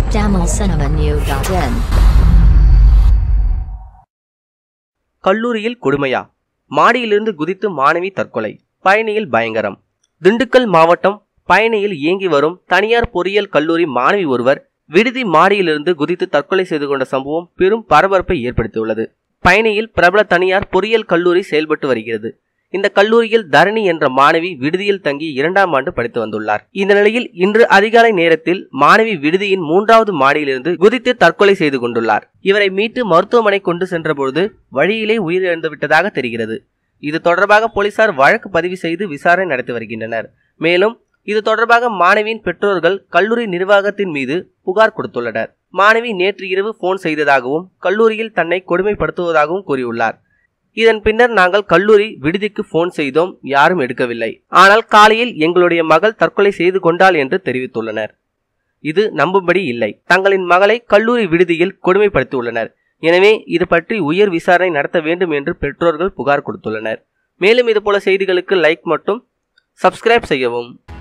tamilcinemanew.in கல்லூரியில் கொடுமையா மாடியிலிருந்து குதித்து மாணவி தற்கொலை பயணியில் பயங்கரம் திண்டுக்கல் மாவட்டம் பயணியில் இயங்கி வரும் தனியார் பொறியியல் கல்லூரி மாணவி ஒருவர் விடுதி மாடியிலிருந்து குதித்து தற்கொலை செய்து கொண்ட சம்பவம் பெரும் பரபரப்பை ஏற்படுத்தியுள்ளது பயணியில் பிரபல தனியார் பொறியியல் கல்லூரி செயல்பட்டு வருகிறது இந்த கல்லூரியில் தரணி என்ற மாணவி விடுதியில் தங்கி இரண்டாம் ஆண்டு படித்து வந்துள்ளார் இந்த நிலையில் இன்று அதிகாலை நேரத்தில் மாணவி விடுதியின் மூன்றாவது மாடியிலிருந்து குதித்து தற்கொலை செய்து கொண்டுள்ளார் இவரை மீட்டு மருத்துவமனை கொண்டு சென்றபொழுது வழியிலே உயிரிழந்து விட்டதாக தெரிகிறது இது தொடர்பாக போலீசார் வழக்கு பதிவு செய்து விசாரணை நடத்தி வருகின்றனர் மேலும் இது தொடர்பாக மாணவியின் பெற்றோர்கள் கல்லூரி நிர்வாகத்தின் மீது புகார் கொடுத்துள்ளனர் மாணவி நேற்று இரவு போன் செய்ததாகவும் கல்லூரியில் தன்னை கொடுமைப்படுத்துவதாகவும் கூறியுள்ளார் இதன் பின்னர் நாங்கள் கல்லூரி விடுதிக்கு போன் செய்தோம் யாரும் எடுக்கவில்லை ஆனால் காலையில் எங்களுடைய மகள் தற்கொலை செய்து கொண்டாள் என்று தெரிவித்துள்ளனர் இது நம்பும்படி இல்லை தங்களின் மகளை கல்லூரி விடுதியில் கொடுமைப்படுத்தியுள்ளனர் எனவே இது பற்றி உயர் விசாரணை நடத்த வேண்டும் என்று பெற்றோர்கள் புகார் கொடுத்துள்ளனர் மேலும் இதுபோல செய்திகளுக்கு லைக் மற்றும் சப்ஸ்கிரைப் செய்யவும்